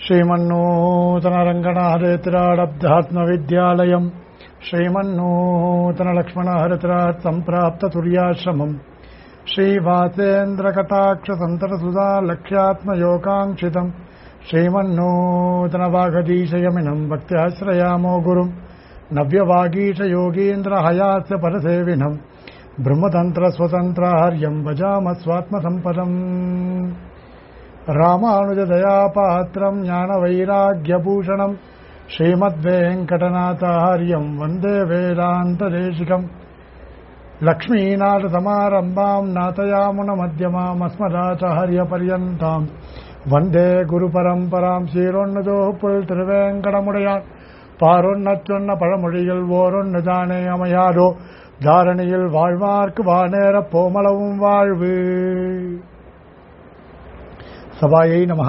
श्रीमन्नूतनरङ्गनाहरेतिराडब्धात्मविद्यालयम् श्रीमन्नूतनलक्ष्मणहरतिरात् सम्प्राप्ततुर्याश्रमम् श्रीवासेन्द्रकटाक्षसन्तरसुधा लक्ष्यात्मयोगाङ्क्षितम् श्रीमन्नूतनवागदीशयमिनम् भक्त्याश्रयामो गुरुम् नव्यवागीशयोगीन्द्रहयास्य परसेविनम् ब्रह्मतन्त्रस्वतन्त्रार्यम् भजाम स्वात्मसम्पदम् रामानुजदयापात्रम् ज्ञानवैराग्यभूषणम् श्रीमद्वेङ्कटनाथार्यम् वन्दे वेदान्तदेशिकम् लक्ष्मीनाथसमारम्भाम् नाथयामुनमध्यमामस्मदाचार्यपर्यन्ताम् வந்தே குரு பரம்பராம் சீரொன்னு புல் திருவேங்கடமுடையான் பாரொன்ன சொன்ன பழமொழிகள் ஓரொன்னு தானே அமையாதோ தாரணியில் வாழ்வார்க்கு வானேற போமளவும் வாழ்வு சபாயை நம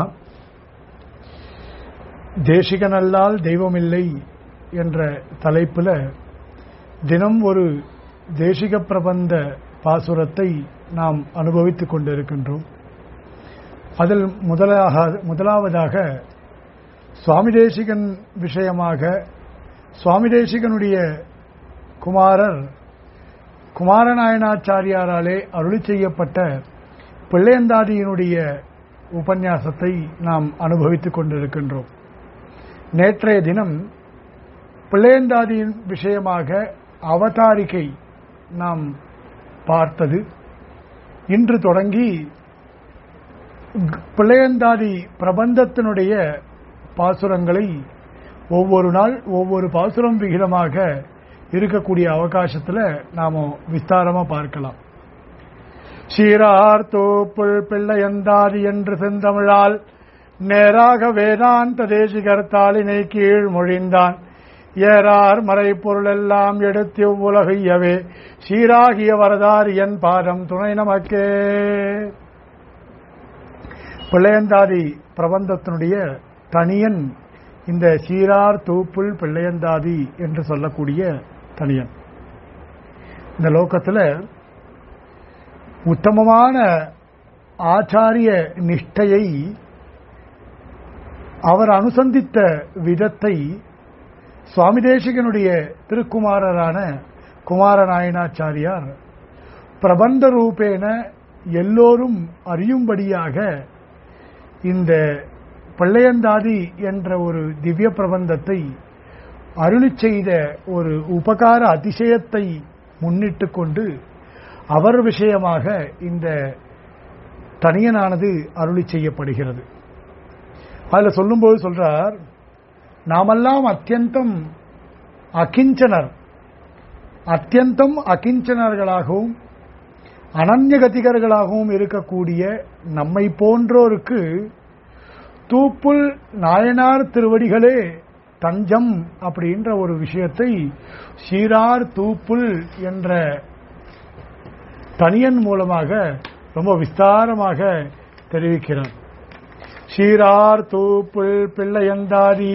தேசிகனல்லால் தெய்வமில்லை என்ற தலைப்பில் தினம் ஒரு தேசிக பிரபந்த பாசுரத்தை நாம் அனுபவித்துக் கொண்டிருக்கின்றோம் அதில் முதலாக முதலாவதாக சுவாமி தேசிகன் விஷயமாக சுவாமி தேசிகனுடைய குமாரர் குமாரநாயனாச்சாரியாராலே அருளி செய்யப்பட்ட பிள்ளையந்தாதியினுடைய உபன்யாசத்தை நாம் அனுபவித்துக் கொண்டிருக்கின்றோம் நேற்றைய தினம் பிள்ளையந்தாதியின் விஷயமாக அவதாரிகை நாம் பார்த்தது இன்று தொடங்கி பிள்ளையந்தாதி பிரபந்தத்தினுடைய பாசுரங்களை ஒவ்வொரு நாள் ஒவ்வொரு பாசுரம் விகிதமாக இருக்கக்கூடிய அவகாசத்தில் நாம விஸ்தாரமா பார்க்கலாம் சீரார் தோப்புள் பிள்ளையந்தாதி என்று செந்தமிழால் நேராக வேதாந்த தேசிகர் தாளினை கீழ் மொழிந்தான் ஏறார் மறைப்பொருள் எல்லாம் எடுத்து உலகையவே சீராகிய வரதார் என் பாதம் துணை நமக்கே பிள்ளையந்தாதி பிரபந்தத்தினுடைய தனியன் இந்த சீரார் தூப்புள் பிள்ளையந்தாதி என்று சொல்லக்கூடிய தனியன் இந்த லோகத்தில் உத்தமமான ஆச்சாரிய நிஷ்டையை அவர் அனுசந்தித்த விதத்தை சுவாமி தேசிகனுடைய திருக்குமாரரான குமாரநாயனாச்சாரியார் பிரபந்த ரூபேன எல்லோரும் அறியும்படியாக இந்த பிள்ளையந்தாதி என்ற ஒரு திவ்ய பிரபந்தத்தை அருளி செய்த ஒரு உபகார அதிசயத்தை முன்னிட்டு கொண்டு அவர் விஷயமாக இந்த தனியனானது அருளி செய்யப்படுகிறது அதில் சொல்லும்போது சொல்றார் நாமெல்லாம் அத்தியந்தம் அகிஞ்சனர் அத்தியந்தம் அகிஞ்சனர்களாகவும் அனன்யகதிகர்களாகவும் இருக்கக்கூடிய நம்மை போன்றோருக்கு தூப்புல் நாயனார் திருவடிகளே தஞ்சம் அப்படின்ற ஒரு விஷயத்தை சீரார் தூப்புல் என்ற தனியன் மூலமாக ரொம்ப விஸ்தாரமாக தெரிவிக்கிறார் சீரார் தூப்புல் பிள்ளையந்தாதி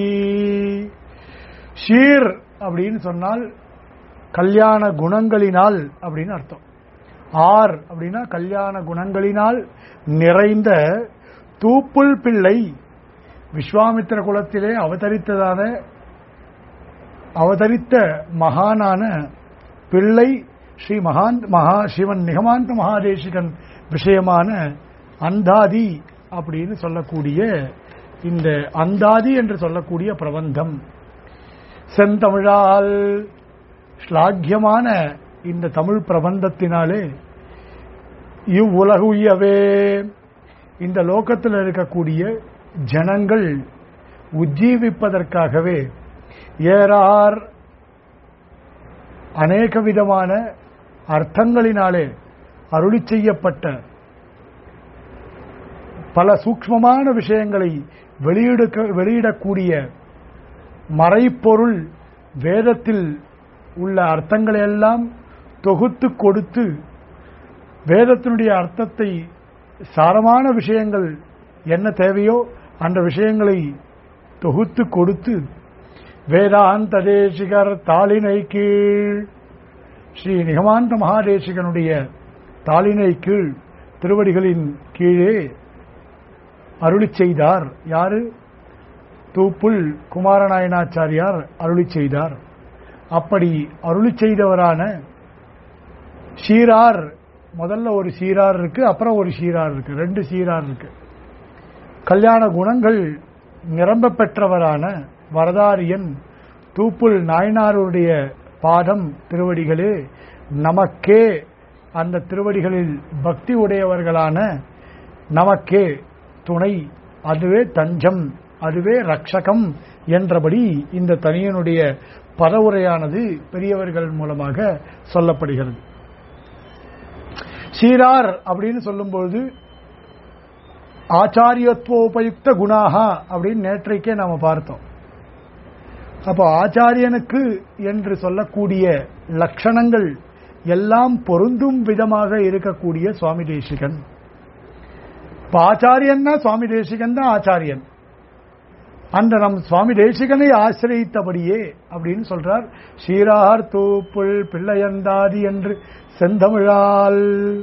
ஷீர் அப்படின்னு சொன்னால் கல்யாண குணங்களினால் அப்படின்னு அர்த்தம் ஆர் அப்படின்னா கல்யாண குணங்களினால் நிறைந்த தூப்புல் பிள்ளை விஸ்வாமித்திர குலத்திலே அவதரித்ததான அவதரித்த மகானான பிள்ளை ஸ்ரீ மகான் மகா சிவன் நிகமாந்த மகாதேசிகன் விஷயமான அந்தாதி அப்படின்னு சொல்லக்கூடிய இந்த அந்தாதி என்று சொல்லக்கூடிய பிரபந்தம் செந்தமிழால் ஸ்லாக்கியமான இந்த தமிழ் பிரபந்தத்தினாலே இவ்வுலகுயவே இந்த லோகத்தில் இருக்கக்கூடிய ஜனங்கள் உஜ்ஜீவிப்பதற்காகவே ஏறார் அநேக விதமான அர்த்தங்களினாலே அருளி செய்யப்பட்ட பல சூக்மமான விஷயங்களை வெளியிட வெளியிடக்கூடிய மறைப்பொருள் வேதத்தில் உள்ள அர்த்தங்களை எல்லாம் தொகுத்து கொடுத்து வேதத்தினுடைய அர்த்தத்தை சாரமான விஷயங்கள் என்ன தேவையோ அந்த விஷயங்களை தொகுத்து கொடுத்து வேதாந்த தேசிகர் தாளினை கீழ் ஸ்ரீ நிகமாந்த மகாதேசிகனுடைய தாளினை கீழ் திருவடிகளின் கீழே அருளி செய்தார் யாரு தூப்புல் குமாரநாயனாச்சாரியார் அருளி செய்தார் அப்படி அருளி செய்தவரான ஷீரார் முதல்ல ஒரு சீரார் இருக்கு அப்புறம் ஒரு சீரார் இருக்கு ரெண்டு சீரார் இருக்கு கல்யாண குணங்கள் நிரம்ப பெற்றவரான வரதாரியன் தூப்புல் நாயனாருடைய பாதம் திருவடிகளே நமக்கே அந்த திருவடிகளில் பக்தி உடையவர்களான நமக்கே துணை அதுவே தஞ்சம் அதுவே ரக்ஷகம் என்றபடி இந்த தனியனுடைய பரவுரையானது பெரியவர்கள் மூலமாக சொல்லப்படுகிறது சீரார் அப்படின்னு சொல்லும்போது ஆச்சாரியத்துவோபயுக்த குணாகா அப்படின்னு நேற்றைக்கே நாம பார்த்தோம் அப்போ ஆச்சாரியனுக்கு என்று சொல்லக்கூடிய லட்சணங்கள் எல்லாம் பொருந்தும் விதமாக இருக்கக்கூடிய சுவாமி தேசிகன் இப்ப ஆச்சாரியன்னா சுவாமி தேசிகன் தான் ஆச்சாரியன் அந்த நம் சுவாமி தேசிகனை ஆசிரியத்தபடியே அப்படின்னு சொல்றார் ஸ்ரீரார் தூப்புள் பிள்ளையந்தாதி என்று செந்தமிழால்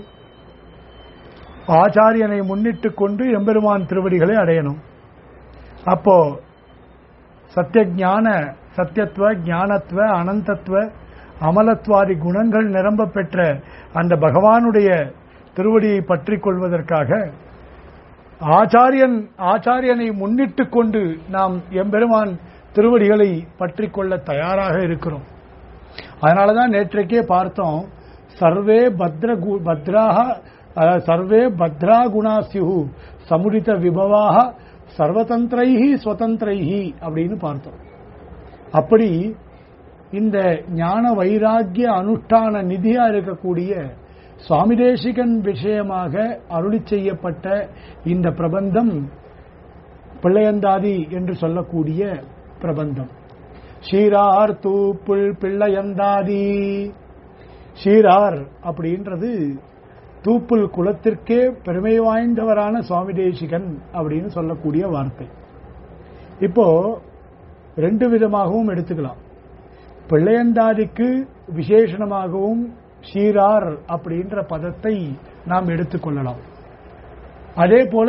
ஆச்சாரியனை முன்னிட்டு கொண்டு எம்பெருமான் திருவடிகளை அடையணும் அப்போ சத்திய ஞான சத்தியத்துவ ஞானத்துவ அனந்தத்துவ அமலத்வாதி குணங்கள் நிரம்ப பெற்ற அந்த பகவானுடைய திருவடியை பற்றிக் கொள்வதற்காக ஆச்சாரியன் ஆச்சாரியனை முன்னிட்டு கொண்டு நாம் எம்பெருமான் திருவடிகளை பற்றிக் கொள்ள தயாராக இருக்கிறோம் அதனாலதான் நேற்றைக்கே பார்த்தோம் சர்வே பத்ர கு- பத்ராக அதாவது சர்வே பத்ரா குணாசியு சமுடித விபவாக சர்வதந்திரைஹி ஸ்வதந்திரைஹி அப்படின்னு பார்த்தோம் அப்படி இந்த ஞான வைராக்கிய அனுஷ்டான நிதியா இருக்கக்கூடிய சுவாமி தேசிகன் விஷயமாக அருளி செய்யப்பட்ட இந்த பிரபந்தம் பிள்ளையந்தாதி என்று சொல்லக்கூடிய பிரபந்தம் ஷீரார் தூப்புள் பிள்ளையந்தாதி ஷீரார் அப்படின்றது தூப்புல் குலத்திற்கே பெருமை வாய்ந்தவரான சுவாமி தேசிகன் அப்படின்னு சொல்லக்கூடிய வார்த்தை இப்போ ரெண்டு விதமாகவும் எடுத்துக்கலாம் பிள்ளையந்தாதிக்கு விசேஷணமாகவும் ஷீரார் அப்படின்ற பதத்தை நாம் எடுத்துக்கொள்ளலாம் அதே போல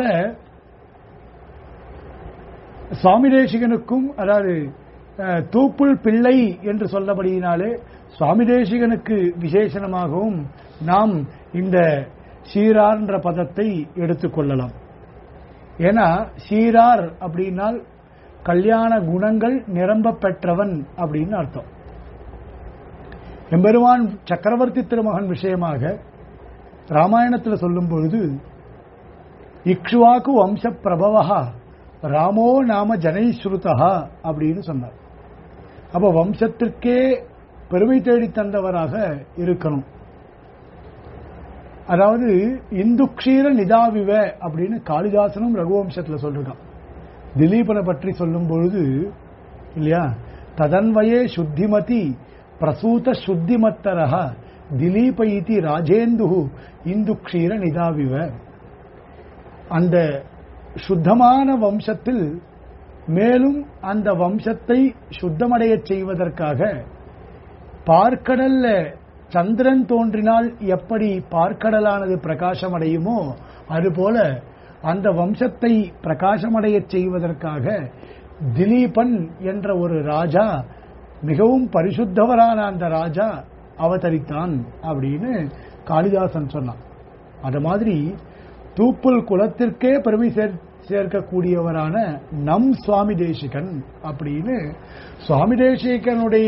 சுவாமி தேசிகனுக்கும் அதாவது அஹ், தூப்புள் பிள்ளை என்று சொல்லபடியினாலே சுவாமி தேசிகனுக்கு விசேஷணமாகவும் நாம் இந்த ஷீரார் என்ற பதத்தை எடுத்துக்கொள்ளலாம் ஏன்னா ஷீரார் அப்படின்னால் கல்யாண குணங்கள் நிரம்ப பெற்றவன் அப்படின்னு அர்த்தம் எம்பெருமான் சக்கரவர்த்தி திருமகன் விஷயமாக ராமாயணத்தில் சொல்லும் பொழுது இக்ஷுவாக்கு வம்ச பிரபவா ராமோ நாம ஜனைஸ்ருதா அப்படின்னு சொன்னார் அப்ப வம்சத்திற்கே பெருமை தேடி தந்தவராக இருக்கணும் அதாவது இந்துக்ஷீர நிதாவிவ அப்படின்னு காளிதாசனும் ரகுவம்சத்துல சொல்றான் திலீபனை பற்றி சொல்லும் பொழுது இல்லையா ததன்வயே சுத்திமதி பிரசூத சுத்திமத்தரக திலீப இதி ராஜேந்து இந்துக்ஷீர நிதாவிவ அந்த சுத்தமான வம்சத்தில் மேலும் அந்த வம்சத்தை சுத்தமடையச் செய்வதற்காக பார்க்கடல்ல சந்திரன் தோன்றினால் எப்படி பார்க்கடலானது பிரகாசமடையுமோ அதுபோல அந்த வம்சத்தை பிரகாசமடையச் செய்வதற்காக திலீபன் என்ற ஒரு ராஜா மிகவும் பரிசுத்தவரான அந்த ராஜா அவதரித்தான் அப்படின்னு காளிதாசன் சொன்னான் அது மாதிரி தூப்புல் குலத்திற்கே பெருமை சேர் சேர்க்கக்கூடியவரான நம் சுவாமி தேசிகன் அப்படின்னு சுவாமி தேசிகனுடைய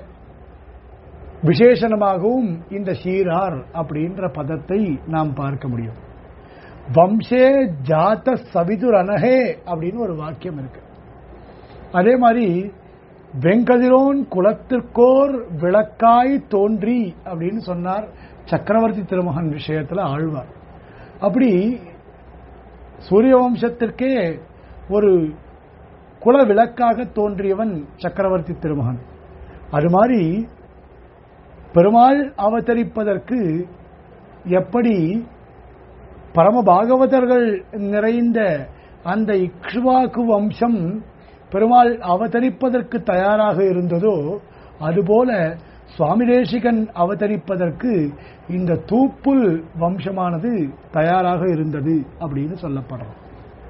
விசேஷணமாகவும் இந்த சீரார் அப்படின்ற பதத்தை நாம் பார்க்க முடியும் வம்சே ஜாத சவிதுர் அனகே அப்படின்னு ஒரு வாக்கியம் இருக்கு அதே மாதிரி வெங்கதிரோன் குலத்திற்கோர் விளக்காய் தோன்றி அப்படின்னு சொன்னார் சக்கரவர்த்தி திருமகன் விஷயத்துல ஆழ்வார் அப்படி சூரிய வம்சத்திற்கே ஒரு குல விளக்காக தோன்றியவன் சக்கரவர்த்தி திருமகன் அது மாதிரி பெருமாள் அவதரிப்பதற்கு எப்படி பரம பாகவதர்கள் நிறைந்த அந்த இக்ஷ்வாக்கு வம்சம் பெருமாள் அவதரிப்பதற்கு தயாராக இருந்ததோ அதுபோல சுவாமி தேசிகன் அவதரிப்பதற்கு இந்த தூப்புல் வம்சமானது தயாராக இருந்தது அப்படின்னு சொல்லப்படுறோம்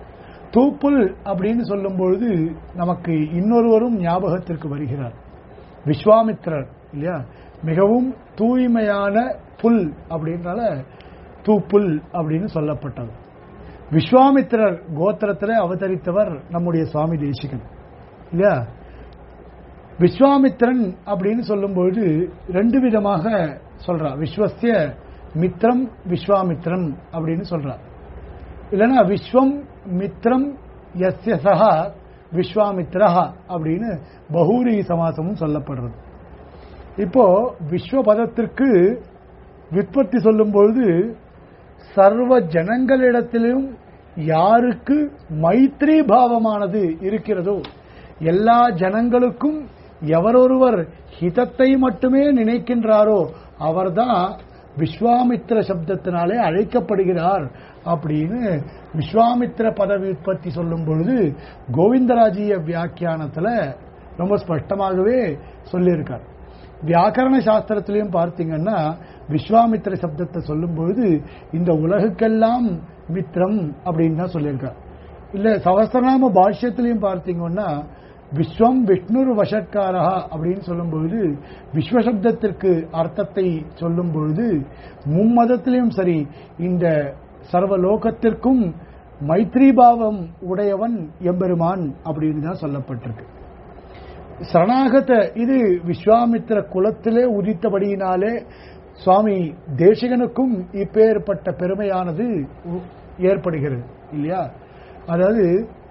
தூப்புல் அப்படின்னு சொல்லும் பொழுது நமக்கு இன்னொருவரும் ஞாபகத்திற்கு வருகிறார் விஸ்வாமித்திரர் இல்லையா மிகவும் தூய்மையான புல் அப்படின்றனால தூப்புல் அப்படின்னு சொல்லப்பட்டது விஸ்வாமித்திரர் கோத்திரத்தில் அவதரித்தவர் நம்முடைய சுவாமி தேசிகன் இல்லையா விஸ்வாமித்திரன் அப்படின்னு சொல்லும்பொழுது ரெண்டு விதமாக சொல்றா விஸ்வசிய மித்ரம் விஸ்வாமித்திரன் அப்படின்னு சொல்றா இல்லைன்னா விஸ்வம் மித்ரம் எஸ்ய சகா விஸ்வாமித்ரஹா அப்படின்னு பகூரி சமாசமும் சொல்லப்படுறது இப்போ விஸ்வ பதத்திற்கு விற்பத்தி சொல்லும்பொழுது சர்வ ஜனங்களிடத்திலும் யாருக்கு மைத்ரி பாவமானது இருக்கிறதோ எல்லா ஜனங்களுக்கும் எவரொருவர் ஹிதத்தை மட்டுமே நினைக்கின்றாரோ அவர்தான் விஸ்வாமித்திர சப்தத்தினாலே அழைக்கப்படுகிறார் அப்படின்னு விஸ்வாமித்திர பதவி உற்பத்தி சொல்லும் பொழுது கோவிந்தராஜீய வியாக்கியானத்துல ரொம்ப ஸ்பஷ்டமாகவே சொல்லியிருக்கார் வியாக்கரண சாஸ்திரத்திலையும் பார்த்தீங்கன்னா விஸ்வாமித்திர சப்தத்தை சொல்லும் பொழுது இந்த உலகுக்கெல்லாம் மித்ரம் அப்படின்னு தான் சொல்லியிருக்கார் இல்ல சகஸ்திரநாம பாஷ்யத்திலையும் பார்த்தீங்கன்னா விஸ்வம் விஷ்ணுர் வஷட்காரா அப்படின்னு சொல்லும் பொழுது விஸ்வசப்தத்திற்கு அர்த்தத்தை சொல்லும் பொழுது மும்மதத்திலையும் சரி இந்த சர்வ லோகத்திற்கும் மைத்ரிபாவம் உடையவன் எம்பெருமான் அப்படின்னு தான் சொல்லப்பட்டிருக்கு சரணாகத இது விஸ்வாமித்திர குலத்திலே உதித்தபடியினாலே சுவாமி தேசிகனுக்கும் இப்பேற்பட்ட பெருமையானது உ- ஏற்படுகிறது இல்லையா அதாவது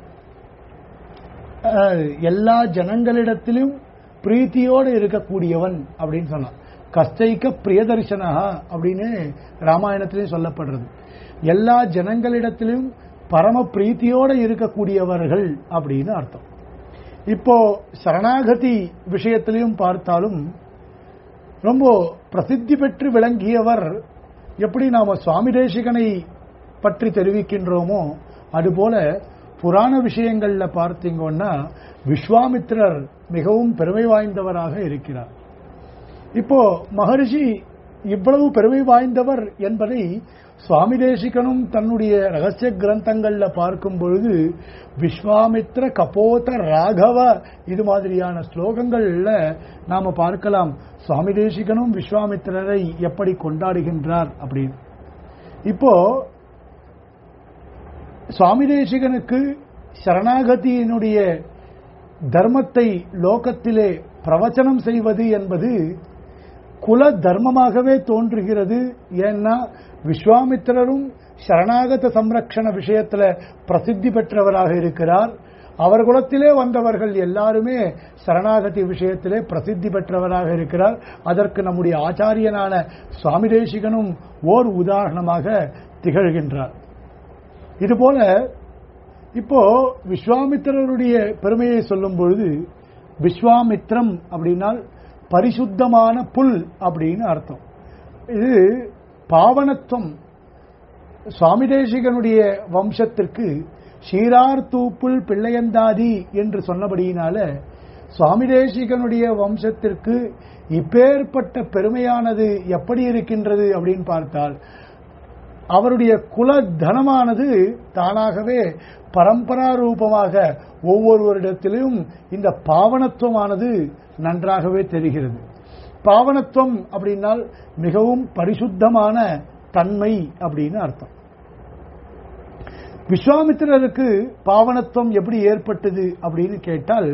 அஹ், எல்லா ஜனங்களிடத்திலும் பிரீத்தியோடு இருக்கக்கூடியவன் அப்படின்னு சொன்னான் கஸ்தைக்க பிரியதர்சனா அப்படின்னு ராமாயணத்திலையும் சொல்லப்படுறது எல்லா ஜனங்களிடத்திலும் பரம பிரீத்தியோடு இருக்கக்கூடியவர்கள் அப்படின்னு அர்த்தம் இப்போ சரணாகதி விஷயத்திலையும் பார்த்தாலும் ரொம்ப பிரசித்தி பெற்று விளங்கியவர் எப்படி நாம சுவாமி தேசிகனை பற்றி தெரிவிக்கின்றோமோ அதுபோல புராண விஷயங்கள்ல பார்த்தீங்கன்னா விஸ்வாமித்திரர் மிகவும் பெருமை வாய்ந்தவராக இருக்கிறார் இப்போ மகரிஷி இவ்வளவு பெருமை வாய்ந்தவர் என்பதை சுவாமி தேசிகனும் தன்னுடைய ரகசிய கிரந்தங்கள்ல பார்க்கும் பொழுது விஸ்வாமித்ர கபோத ராகவ இது மாதிரியான ஸ்லோகங்கள்ல நாம பார்க்கலாம் சுவாமி தேசிகனும் விஸ்வாமித்திரரை எப்படி கொண்டாடுகின்றார் அப்படின்னு இப்போ சுவாமி தேசிகனுக்கு சரணாகதியினுடைய தர்மத்தை லோகத்திலே பிரவச்சனம் செய்வது என்பது குல தர்மமாகவே தோன்றுகிறது ஏன்னா விஸ்வாமித்திரரும் சரணாகத சம்ரக்ஷண விஷயத்துல பிரசித்தி பெற்றவராக இருக்கிறார் அவர் குலத்திலே வந்தவர்கள் எல்லாருமே சரணாகதி விஷயத்திலே பிரசித்தி பெற்றவராக இருக்கிறார் அதற்கு நம்முடைய ஆச்சாரியனான சுவாமி தேசிகனும் ஓர் உதாரணமாக திகழ்கின்றார் இதுபோல இப்போ விஸ்வாமித்திரருடைய பெருமையை சொல்லும் பொழுது விஸ்வாமித்ரம் அப்படின்னால் பரிசுத்தமான புல் அப்படின்னு அர்த்தம் இது பாவனத்துவம் சுவாமி தேசிகனுடைய வம்சத்திற்கு ஷீரார் தூப்புல் பிள்ளையந்தாதி என்று சொன்னபடியினால சுவாமி தேசிகனுடைய வம்சத்திற்கு இப்பேற்பட்ட பெருமையானது எப்படி இருக்கின்றது அப்படின்னு பார்த்தால் அவருடைய குல தனமானது தானாகவே பரம்பரா ரூபமாக ஒவ்வொருவரிடத்திலும் இந்த பாவனத்துவமானது நன்றாகவே தெரிகிறது பாவனத்துவம் அப்படின்னால் மிகவும் பரிசுத்தமான தன்மை அப்படின்னு அர்த்தம் விஸ்வாமித்திரருக்கு பாவனத்துவம் எப்படி ஏற்பட்டது அப்படின்னு கேட்டால்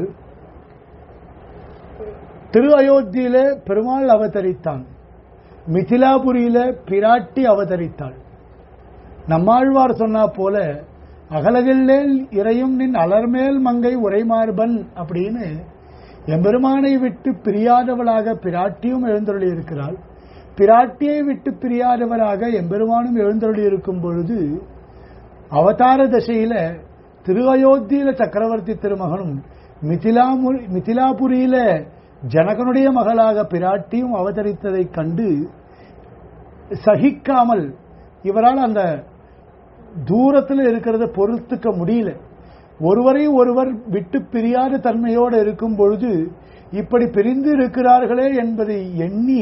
திரு அயோத்தியில பெருமாள் அவதரித்தான் மிதிலாபுரியில பிராட்டி அவதரித்தாள் நம்மாழ்வார் சொன்னா போல அகலகில்லேல் இறையும் நின் அலர்மேல் மங்கை உரைமார்பன் அப்படின்னு எம்பெருமானை விட்டு பிரியாதவளாக பிராட்டியும் எழுந்தருளி இருக்கிறாள் பிராட்டியை விட்டு பிரியாதவராக எம்பெருமானும் எழுந்தருளி இருக்கும் பொழுது அவதார தசையில திரு அயோத்தியில சக்கரவர்த்தி திருமகனும் மிதிலாமு மிதிலாபுரியில ஜனகனுடைய மகளாக பிராட்டியும் அவதரித்ததைக் கண்டு சகிக்காமல் இவரால் அந்த தூரத்தில் இருக்கிறத பொறுத்துக்க முடியல ஒருவரை ஒருவர் விட்டு பிரியாத தன்மையோடு இருக்கும் பொழுது இப்படி பிரிந்து இருக்கிறார்களே என்பதை எண்ணி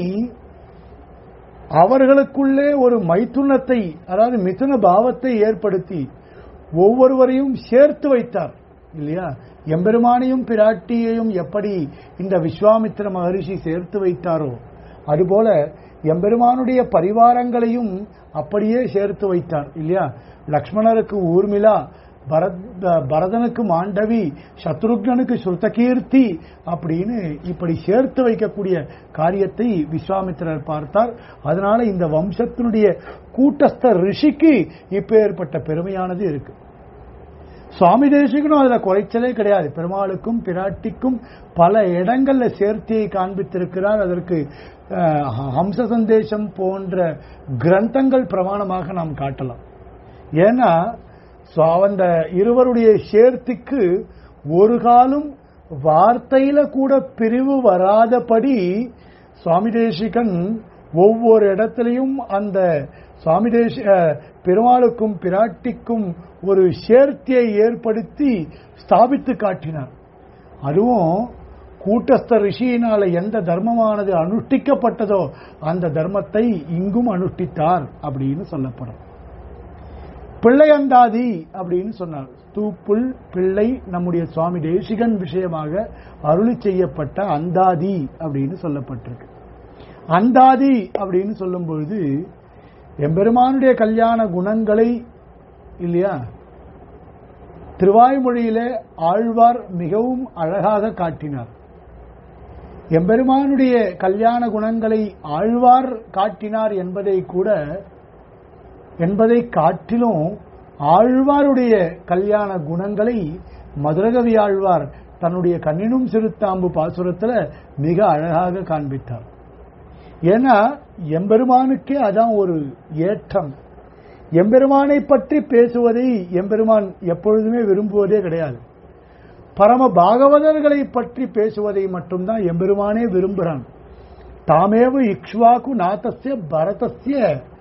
அவர்களுக்குள்ளே ஒரு மைத்துனத்தை அதாவது மிதுன பாவத்தை ஏற்படுத்தி ஒவ்வொருவரையும் சேர்த்து வைத்தார் இல்லையா எம்பெருமானையும் பிராட்டியையும் எப்படி இந்த விஸ்வாமித்திர மகரிஷி சேர்த்து வைத்தாரோ அதுபோல எம்பெருமானுடைய பரிவாரங்களையும் அப்படியே சேர்த்து வைத்தார் இல்லையா லக்ஷ்மணருக்கு ஊர்மிளா பரத் பரதனுக்கு மாண்டவி சத்ருக்னனுக்கு ஸ்ருதகீர்த்தி அப்படின்னு இப்படி சேர்த்து வைக்கக்கூடிய காரியத்தை விஸ்வாமித்திரர் பார்த்தார் அதனால இந்த வம்சத்தினுடைய கூட்டஸ்த ரிஷிக்கு இப்பேற்பட்ட பெருமையானது இருக்கு சுவாமி தேசிகனும் அதுல குறைச்சலே கிடையாது பெருமாளுக்கும் பிராட்டிக்கும் பல இடங்கள்ல சேர்த்தியை காண்பித்திருக்கிறார் அதற்கு அஹ், ஹம்ச சந்தேசம் போன்ற கிரந்தங்கள் பிரமாணமாக நாம் காட்டலாம் ஏன்னா சோ, அந்த இருவருடைய சேர்த்திக்கு ஒரு காலம் வார்த்தையில கூட பிரிவு வராதபடி சுவாமி தேசிகன் ஒவ்வொரு இடத்திலையும் அந்த சுவாமி தேசி அஹ், பெருமாளுக்கும் பிராட்டிக்கும் ஒரு சேர்த்தியை ஏற்படுத்தி ஸ்தாபித்து காட்டினார் அதுவும் கூட்டஸ்த ரிஷியினால எந்த தர்மமானது அனுஷ்டிக்கப்பட்டதோ அந்த தர்மத்தை இங்கும் அனுஷ்டித்தார் அப்படின்னு சொல்லப்படும் பிள்ளையந்தாதி அப்படின்னு சொன்னார் தூப்புள் பிள்ளை நம்முடைய சுவாமி தேசிகன் விஷயமாக அருளி செய்யப்பட்ட அந்தாதி அப்படின்னு சொல்லப்பட்டிருக்கு அந்தாதி அப்படின்னு சொல்லும் பொழுது எம்பெருமானுடைய கல்யாண குணங்களை இல்லையா திருவாய்மொழியிலே ஆழ்வார் மிகவும் அழகாக காட்டினார் எம்பெருமானுடைய கல்யாண குணங்களை ஆழ்வார் காட்டினார் என்பதை கூட என்பதை காட்டிலும் ஆழ்வாருடைய கல்யாண குணங்களை மதுரகவி ஆழ்வார் தன்னுடைய கண்ணினும் சிறுத்தாம்பு பாசுரத்துல மிக அழகாக காண்பித்தார் ஏன்னா எம்பெருமானுக்கே அதான் ஒரு ஏற்றம் எம்பெருமானை பற்றி பேசுவதை எம்பெருமான் எப்பொழுதுமே விரும்புவதே கிடையாது பரம பாகவதர்களை பற்றி பேசுவதை மட்டும்தான் எம்பெருமானே விரும்புகிறான் தாமேவ இக்ஷ்வாக்கு நாத்தஸ்ய பரதஸ்ய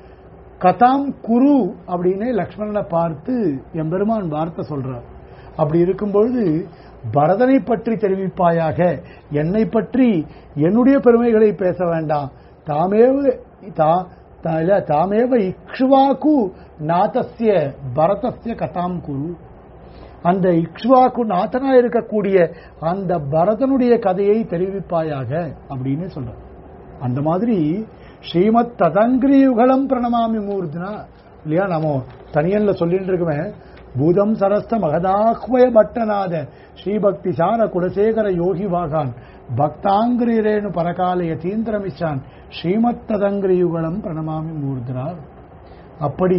கதாம் குரு அப்படின்னு லக்ஷ்மணனை பார்த்து எம்பெருமான் வார்த்தை சொல்றார் அப்படி இருக்கும்பொழுது பரதனை பற்றி தெரிவிப்பாயாக என்னை பற்றி என்னுடைய பெருமைகளை பேச வேண்டாம் தாமேவ தா- தா- இல்ல, தாமேவ இக்ஷ்வாக்கு நாதஸ்ய பரதஸ்ய கதாம் குரு அந்த இக்ஷ்வாக்கு நாதனா இருக்கக்கூடிய அந்த பரதனுடைய கதையை தெரிவிப்பாயாக அப்படின்னு சொல்ற அந்த மாதிரி ஸ்ரீமத் ததங்கிரி யுகலம் பிரணமாமி மூர்த்தினா இல்லையா நம்ம தனியன்ல சொல்லிட்டு இருக்கமே பூதம் சரஸ்த மகதாஹ்வய பட்டநாத ஸ்ரீபக்தி சார குலசேகர யோகி வாகான் பக்தாங்கிரேனு பரகால யதீந்திரமிச்சான் ஸ்ரீமத் ததங்கிரி யுகலம் பிரணமாமி மூர்த்தினார் அப்படி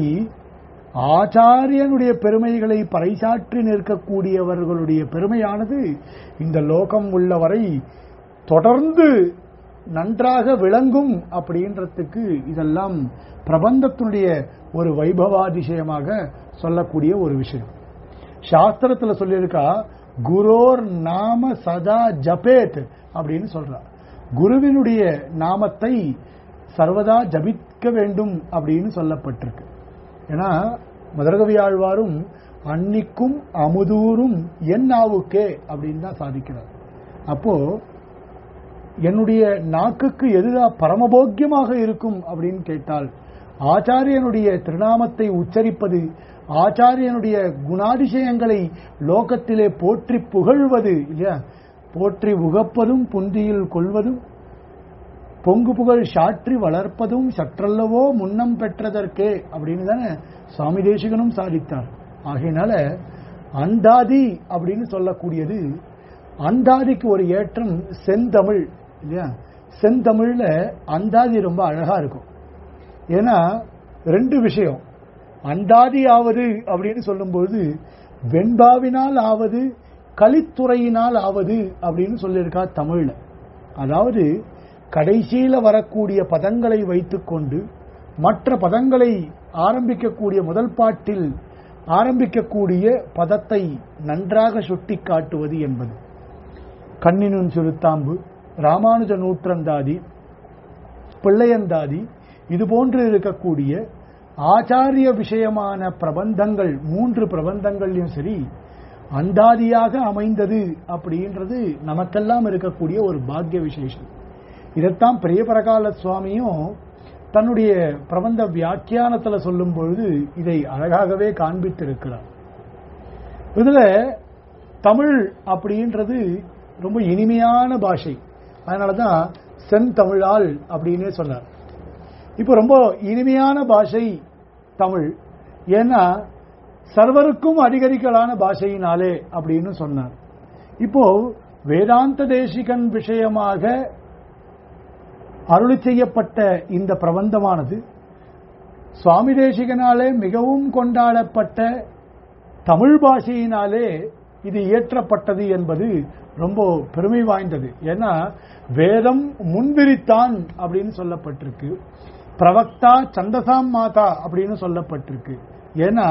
ஆச்சாரியனுடைய பெருமைகளை பறைசாற்றி நிற்கக்கூடியவர்களுடைய பெருமையானது இந்த லோகம் உள்ளவரை தொடர்ந்து நன்றாக விளங்கும் அப்படின்றதுக்கு இதெல்லாம் பிரபந்தத்தினுடைய ஒரு வைபவாதிசயமாக சொல்லக்கூடிய ஒரு விஷயம் சாஸ்திரத்துல சொல்லியிருக்கா குரோர் நாம சதா ஜபேத் அப்படின்னு சொல்றா குருவினுடைய நாமத்தை சர்வதா ஜபிக்க வேண்டும் அப்படின்னு சொல்லப்பட்டிருக்கு ஏன்னா மதுரகவி ஆழ்வாரும் அன்னிக்கும் அமுதூரும் என் நாவுக்கே அப்படின்னு தான் சாதிக்கிறார் அப்போ என்னுடைய நாக்குக்கு எதுதா பரமபோக்கியமாக இருக்கும் அப்படின்னு கேட்டால் ஆச்சாரியனுடைய திருநாமத்தை உச்சரிப்பது ஆச்சாரியனுடைய குணாதிசயங்களை லோகத்திலே போற்றி புகழ்வது இல்லையா போற்றி உகப்பதும் புந்தியில் கொள்வதும் பொங்கு புகழ் சாற்றி வளர்ப்பதும் சற்றல்லவோ முன்னம் பெற்றதற்கே அப்படின்னு தானே சுவாமி தேசிகனும் சாதித்தார் ஆகையினால அந்தாதி அப்படின்னு சொல்லக்கூடியது அந்தாதிக்கு ஒரு ஏற்றம் செந்தமிழ் இல்லையா செந்தமிழ்ல அந்தாதி ரொம்ப அழகா இருக்கும் ஏன்னா ரெண்டு விஷயம் அந்தாதி ஆவது அப்படின்னு சொல்லும்போது வெண்பாவினால் ஆவது கலித்துறையினால் ஆவது அப்படின்னு சொல்லியிருக்கா தமிழ்ல அதாவது கடைசியில வரக்கூடிய பதங்களை வைத்துக்கொண்டு மற்ற பதங்களை ஆரம்பிக்கக்கூடிய முதல் பாட்டில் ஆரம்பிக்கக்கூடிய பதத்தை நன்றாக சுட்டி காட்டுவது என்பது கண்ணினும் சுருத்தாம்பு ராமானுஜ நூற்றந்தாதி பிள்ளையந்தாதி இது போன்று இருக்கக்கூடிய ஆச்சாரிய விஷயமான பிரபந்தங்கள் மூன்று பிரபந்தங்கள்லயும் சரி அந்தாதியாக அமைந்தது அப்படின்றது நமக்கெல்லாம் இருக்கக்கூடிய ஒரு பாக்கிய விசேஷம் இதைத்தான் பிரியபரகால சுவாமியும் தன்னுடைய பிரபந்த வியாக்கியானத்துல சொல்லும் பொழுது இதை அழகாகவே காண்பித்திருக்கிறார் இதுல தமிழ் அப்படின்றது ரொம்ப இனிமையான பாஷை அதனாலதான் செந்தமிழால் அப்படின்னே சொன்னார் இப்போ ரொம்ப இனிமையான பாஷை தமிழ் ஏன்னா சர்வருக்கும் அதிகரிக்கலான பாஷையினாலே அப்படின்னு சொன்னார் இப்போ வேதாந்த தேசிகன் விஷயமாக அருளி செய்யப்பட்ட இந்த பிரபந்தமானது சுவாமி தேசிகனாலே மிகவும் கொண்டாடப்பட்ட தமிழ் பாஷையினாலே இது இயற்றப்பட்டது என்பது ரொம்ப பெருமை வாய்ந்தது ஏன்னா வேதம் முன்விரித்தான் அப்படின்னு சொல்லப்பட்டிருக்கு பிரவக்தா சந்தசாம் மாதா அப்படின்னு சொல்லப்பட்டிருக்கு ஏன்னா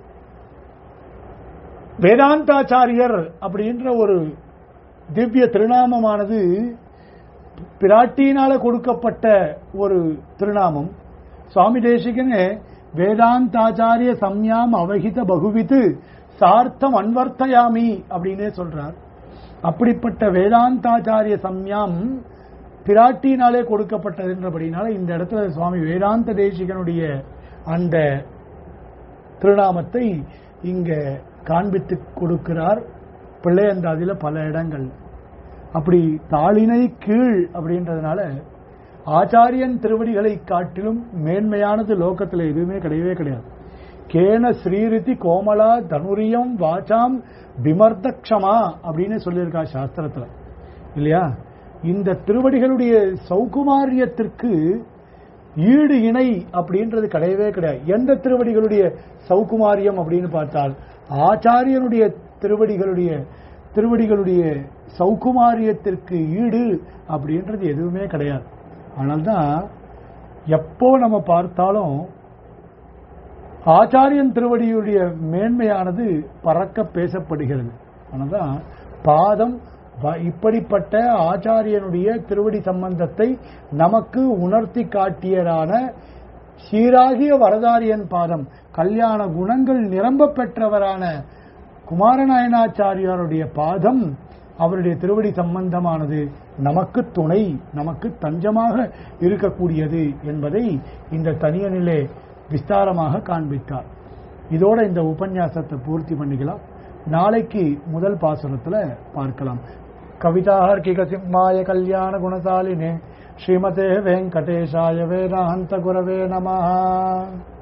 வேதாந்தாச்சாரியர் அப்படின்ற ஒரு திவ்ய திருநாமமானது பிராட்டியினால கொடுக்கப்பட்ட ஒரு திருநாமம் சுவாமி தேசிகனே வேதாந்தாச்சாரிய சம்யாம் அவகித பகுவித்து சார்த்தம் அன்வர்த்தயாமி அப்படின்னே சொல்றார் அப்படிப்பட்ட வேதாந்தாச்சாரிய சம்யாம் பிராட்டினாலே கொடுக்கப்பட்டதுன்றபடினால இந்த இடத்துல சுவாமி வேதாந்த தேசிகனுடைய அந்த திருநாமத்தை இங்க காண்பித்து கொடுக்கிறார் பிள்ளையந்தாதில பல இடங்கள் அப்படி தாளினை கீழ் அப்படின்றதுனால ஆச்சாரியன் திருவடிகளை காட்டிலும் மேன்மையானது லோகத்தில் எதுவுமே கிடையவே கிடையாது கேன ஸ்ரீரிதி கோமலா தனுரியம் வாச்சாம் விமர்தக்ஷமா அப்படின்னு சொல்லியிருக்கா சாஸ்திரத்துல இல்லையா இந்த திருவடிகளுடைய சௌகுமாரியத்திற்கு ஈடு இணை அப்படின்றது கிடையவே கிடையாது எந்த திருவடிகளுடைய சௌகுமாரியம் அப்படின்னு பார்த்தால் ஆச்சாரியனுடைய திருவடிகளுடைய திருவடிகளுடைய சௌகுமாரியத்திற்கு ஈடு அப்படின்றது எதுவுமே கிடையாது அதனால்தான் எப்போ நம்ம பார்த்தாலும் ஆச்சாரியன் திருவடியுடைய மேன்மையானது பறக்க பேசப்படுகிறது அதனால்தான் பாதம் வ- இப்படிப்பட்ட ஆச்சாரியனுடைய திருவடி சம்பந்தத்தை நமக்கு உணர்த்தி காட்டியதான சீராகிய வரதாரியன் பாதம் கல்யாண குணங்கள் நிரம்ப பெற்றவரான குமாரநாயனாச்சாரியாருடைய பாதம் அவருடைய திருவடி சம்பந்தமானது நமக்கு துணை நமக்கு தஞ்சமாக இருக்கக்கூடியது என்பதை இந்த தனியனிலே விஸ்தாரமாக காண்பித்தார் இதோட இந்த உபன்யாசத்தை பூர்த்தி பண்ணிக்கலாம் நாளைக்கு முதல் பாசுரத்துல பார்க்கலாம் கவிதார்க்கிக சிம்மாய கல்யாண குணசாலினே ஸ்ரீமதே வெங்கடேஷாய வேதாந்த குரவே நமஹ